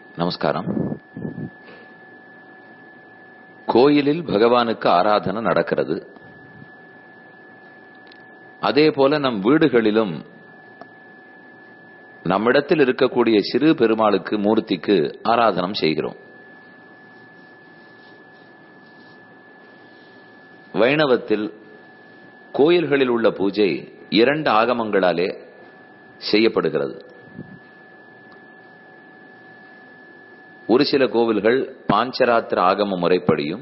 நமஸ்காரம் கோயிலில் பகவானுக்கு ஆராதனை நடக்கிறது அதே போல நம் வீடுகளிலும் நம்மிடத்தில் இருக்கக்கூடிய சிறு பெருமாளுக்கு மூர்த்திக்கு ஆராதனம் செய்கிறோம் வைணவத்தில் கோயில்களில் உள்ள பூஜை இரண்டு ஆகமங்களாலே செய்யப்படுகிறது ஒரு சில கோவில்கள் பாஞ்சராத்திர ஆகம முறைப்படியும்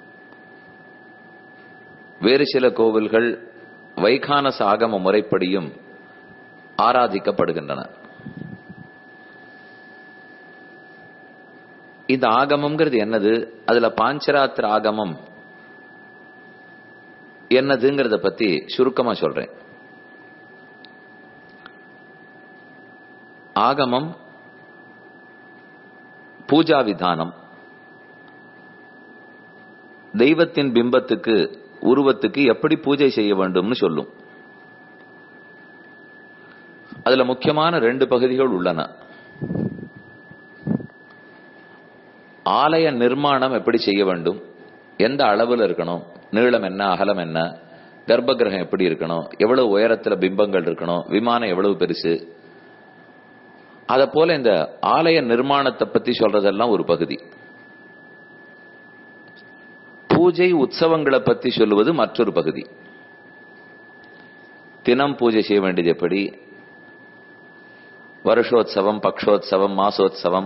வேறு சில கோவில்கள் வைகானச ஆகம முறைப்படியும் ஆராதிக்கப்படுகின்றன இந்த ஆகமம்ங்கிறது என்னது அதுல பாஞ்சராத்திர ஆகமம் என்னதுங்கிறத பத்தி சுருக்கமா சொல்றேன் ஆகமம் பூஜா விதானம் தெய்வத்தின் பிம்பத்துக்கு உருவத்துக்கு எப்படி பூஜை செய்ய வேண்டும்னு சொல்லும் அதுல முக்கியமான ரெண்டு பகுதிகள் உள்ளன ஆலய நிர்மாணம் எப்படி செய்ய வேண்டும் எந்த அளவில் இருக்கணும் நீளம் என்ன அகலம் என்ன கர்ப்ப கிரகம் எப்படி இருக்கணும் எவ்வளவு உயரத்துல பிம்பங்கள் இருக்கணும் விமானம் எவ்வளவு பெருசு அத போல இந்த ஆலய நிர்மாணத்தை பத்தி சொல்றதெல்லாம் ஒரு பகுதி பூஜை உற்சவங்களை பத்தி சொல்லுவது மற்றொரு பகுதி தினம் பூஜை செய்ய வேண்டியது எப்படி வருஷோத்சவம் பக்ஷோத்சவம் மாசோத்சவம்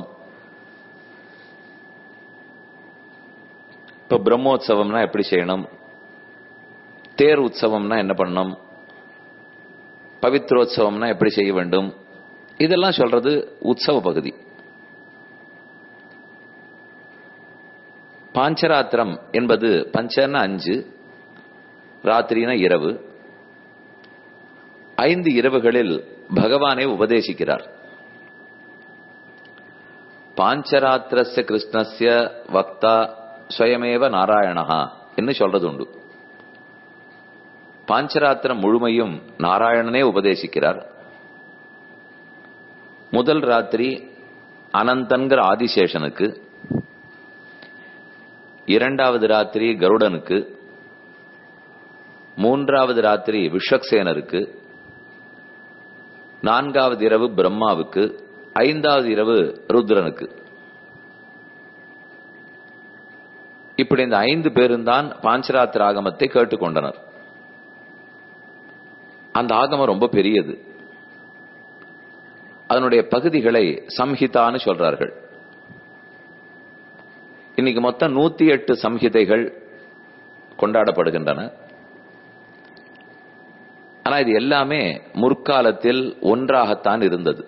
இப்ப பிரம்மோத்சவம்னா எப்படி செய்யணும் தேர் உற்சவம்னா என்ன பண்ணணும் பவித்ரோத்சவம்னா எப்படி செய்ய வேண்டும் இதெல்லாம் சொல்றது உற்சவ பகுதி பாஞ்சராத்திரம் என்பது பஞ்சன அஞ்சு ராத்திரினா இரவு ஐந்து இரவுகளில் பகவானை உபதேசிக்கிறார் பாஞ்சராத்திரஸ்ய கிருஷ்ணஸ்ய வக்தா ஸ்வயமேவ நாராயணஹா என்று சொல்றது உண்டு பாஞ்சராத்திரம் முழுமையும் நாராயணனே உபதேசிக்கிறார் முதல் ராத்திரி அனந்தன்கிற ஆதிசேஷனுக்கு இரண்டாவது ராத்திரி கருடனுக்கு மூன்றாவது ராத்திரி விஸ்வக்சேனருக்கு நான்காவது இரவு பிரம்மாவுக்கு ஐந்தாவது இரவு ருத்ரனுக்கு இப்படி இந்த ஐந்து பேரும் தான் பாஞ்சராத்திர ஆகமத்தை கேட்டுக்கொண்டனர் அந்த ஆகமம் ரொம்ப பெரியது அதனுடைய பகுதிகளை சம்ஹிதான்னு சொல்றார்கள் இன்னைக்கு மொத்தம் நூத்தி எட்டு சம்ஹிதைகள் கொண்டாடப்படுகின்றன ஆனா இது எல்லாமே முற்காலத்தில் ஒன்றாகத்தான் இருந்தது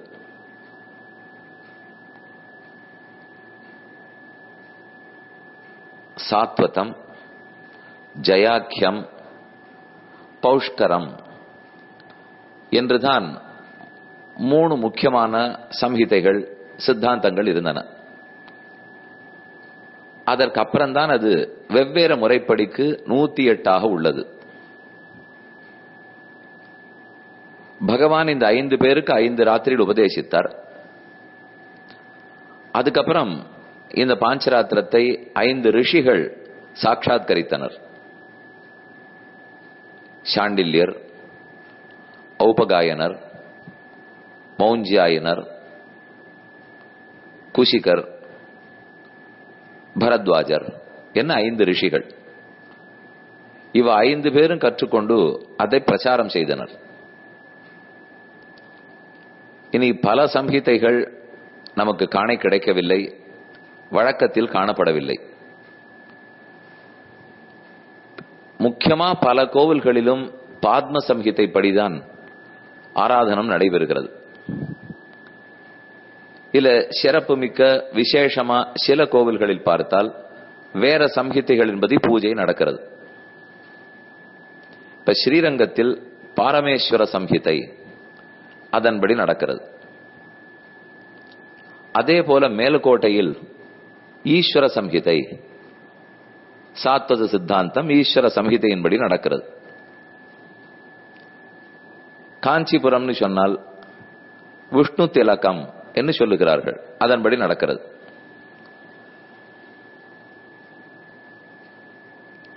சாத்வதம் ஜயாக்கியம் பௌஷ்கரம் என்றுதான் மூணு முக்கியமான சம்ஹிதைகள் சித்தாந்தங்கள் இருந்தன அதற்கு அப்புறம்தான் அது வெவ்வேறு முறைப்படிக்கு நூத்தி எட்டாக உள்ளது பகவான் இந்த ஐந்து பேருக்கு ஐந்து ராத்திரியில் உபதேசித்தார் அதுக்கப்புறம் இந்த பாஞ்சராத்திரத்தை ஐந்து ரிஷிகள் சாட்சாத்கரித்தனர் சாண்டில்யர் ஔபகாயனர் மௌஞ்சியாயனர் குஷிகர் பரத்வாஜர் என்ன ஐந்து ரிஷிகள் இவ ஐந்து பேரும் கற்றுக்கொண்டு அதை பிரச்சாரம் செய்தனர் இனி பல சம்ஹிதைகள் நமக்கு காண கிடைக்கவில்லை வழக்கத்தில் காணப்படவில்லை முக்கியமா பல கோவில்களிலும் பாத்ம சம்ஹிதை படிதான் ஆராதனம் நடைபெறுகிறது இல்ல சிறப்பு மிக்க விசேஷமா சில கோவில்களில் பார்த்தால் வேற சம்ஹிதைகள் என்பது பூஜை நடக்கிறது இப்ப ஸ்ரீரங்கத்தில் பாரமேஸ்வர சம்ஹிதை அதன்படி நடக்கிறது அதே போல மேலுக்கோட்டையில் ஈஸ்வர சம்ஹிதை சாத்வத சித்தாந்தம் ஈஸ்வர சம்ஹிதையின்படி நடக்கிறது காஞ்சிபுரம்னு சொன்னால் விஷ்ணு திலகம் என்று சொல்லுகிறார்கள் அதன்படி நடக்கிறது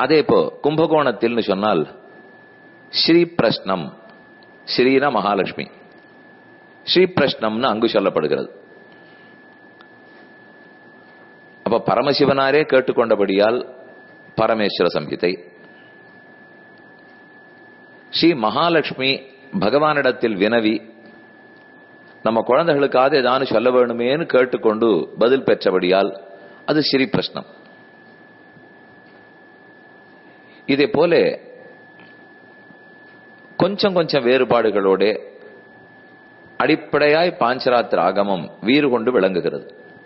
அதே இப்போ கும்பகோணத்தில் சொன்னால் ஸ்ரீ பிரஷ்னம் ஸ்ரீனா மகாலட்சுமி ஸ்ரீ பிரஷ்னம்னு அங்கு சொல்லப்படுகிறது அப்ப பரமசிவனாரே கேட்டுக்கொண்டபடியால் பரமேஸ்வர சம்ஹிதை ஸ்ரீ மகாலட்சுமி பகவானிடத்தில் வினவி நம்ம குழந்தைகளுக்காவது ஏதாவது சொல்ல வேணுமேன்னு கேட்டுக்கொண்டு பதில் பெற்றபடியால் அது ஸ்ரீ பிரஷ்னம் இதே போல கொஞ்சம் கொஞ்சம் வேறுபாடுகளோட அடிப்படையாய் பாஞ்சராத்திர ஆகமம் வீறு கொண்டு விளங்குகிறது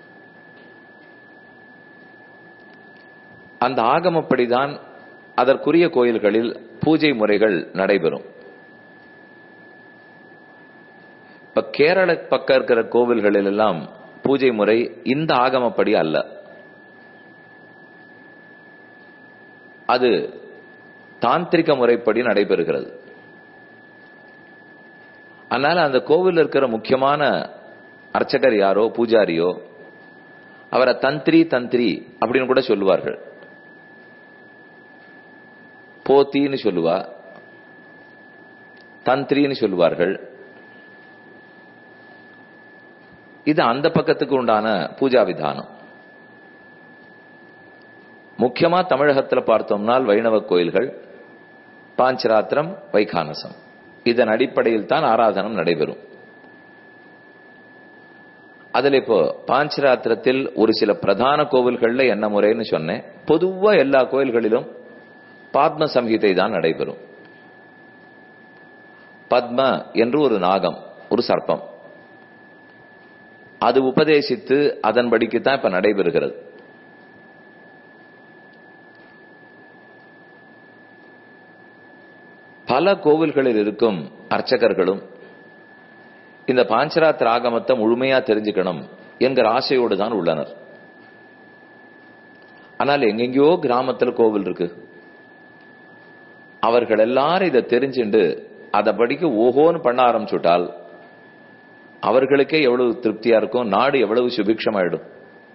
அந்த ஆகமப்படிதான் அதற்குரிய கோயில்களில் பூஜை முறைகள் நடைபெறும் இப்ப கேரள பக்கம் இருக்கிற கோவில்களில் எல்லாம் பூஜை முறை இந்த ஆகமப்படி அல்ல அது தாந்திரிக முறைப்படி நடைபெறுகிறது அதனால அந்த கோவில் இருக்கிற முக்கியமான அர்ச்சகர் யாரோ பூஜாரியோ அவரை தந்திரி தந்திரி அப்படின்னு கூட சொல்லுவார்கள் போத்தின்னு சொல்லுவா தந்திரின்னு சொல்லுவார்கள் இது அந்த பக்கத்துக்கு உண்டான பூஜா விதானம் முக்கியமா தமிழகத்துல பார்த்தோம்னால் வைணவ கோயில்கள் பாஞ்சராத்திரம் வைகானசம் இதன் அடிப்படையில் தான் ஆராதனம் நடைபெறும் அதுல இப்போ பாஞ்சராத்திரத்தில் ஒரு சில பிரதான கோவில்கள்ல என்ன முறைன்னு சொன்னேன் பொதுவா எல்லா கோயில்களிலும் பாத்ம சம்ஹிதை தான் நடைபெறும் பத்ம என்று ஒரு நாகம் ஒரு சர்ப்பம் அது உபதேசித்து அதன்படிக்கு தான் இப்ப நடைபெறுகிறது பல கோவில்களில் இருக்கும் அர்ச்சகர்களும் இந்த பாஞ்சராத்திர ஆகமத்தை முழுமையா தெரிஞ்சுக்கணும் என்கிற ஆசையோடு தான் உள்ளனர் ஆனால் எங்கெங்கயோ கிராமத்தில் கோவில் இருக்கு அவர்கள் எல்லாரும் இதை தெரிஞ்சுண்டு அதை படிக்க ஓஹோன்னு பண்ண ஆரம்பிச்சுட்டால் அவர்களுக்கே எவ்வளவு திருப்தியா இருக்கும் நாடு எவ்வளவு சுபிக்ஷமாயிடும்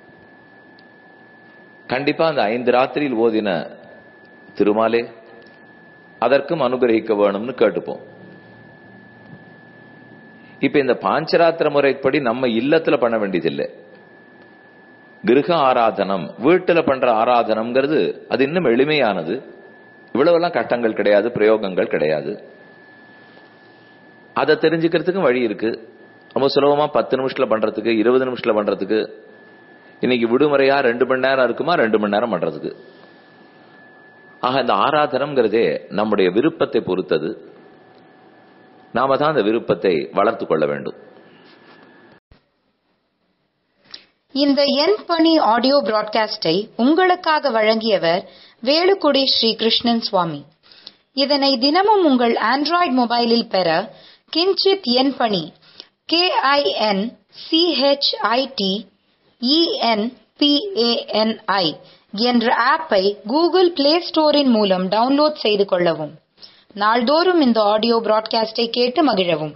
கண்டிப்பா அந்த ஐந்து ராத்திரியில் ஓதின திருமாலே அதற்கும் அனுகிரகிக்க வேணும்னு கேட்டுப்போம் இப்ப இந்த பாஞ்சராத்திர முறைப்படி நம்ம இல்லத்துல பண்ண வேண்டியதில்லை கிரக ஆராதனம் வீட்டுல பண்ற ஆராதனம்ங்கிறது அது இன்னும் எளிமையானது இவ்வளவெல்லாம் கட்டங்கள் கிடையாது பிரயோகங்கள் கிடையாது அதை தெரிஞ்சுக்கிறதுக்கும் வழி இருக்கு ரொம்ப சுலபமா பத்து நிமிஷத்துல பண்றதுக்கு இருபது நிமிஷத்துல பண்றதுக்கு இன்னைக்கு விடுமுறையா ரெண்டு மணி நேரம் இருக்குமா ரெண்டு மணி நேரம் பண்றதுக்கு ஆக இந்த ஆராதனம்ங்கிறதே நம்முடைய விருப்பத்தை பொறுத்தது நாம தான் அந்த விருப்பத்தை வளர்த்து கொள்ள வேண்டும் இந்த என் பணி ஆடியோ பிராட்காஸ்டை உங்களுக்காக வழங்கியவர் வேலுக்குடி ஸ்ரீ கிருஷ்ணன் சுவாமி இதனை தினமும் உங்கள் ஆண்ட்ராய்டு மொபைலில் பெற கிஞ்சித் என் பணி கே ஐ என் சிஹெச்ஐடி இஎன்பிஏஎன்ஐ என்ற ஆப்பை கூகுள் பிளே ஸ்டோரின் மூலம் டவுன்லோட் செய்து கொள்ளவும் நாள்தோறும் இந்த ஆடியோ பிராட்காஸ்டை கேட்டு மகிழவும்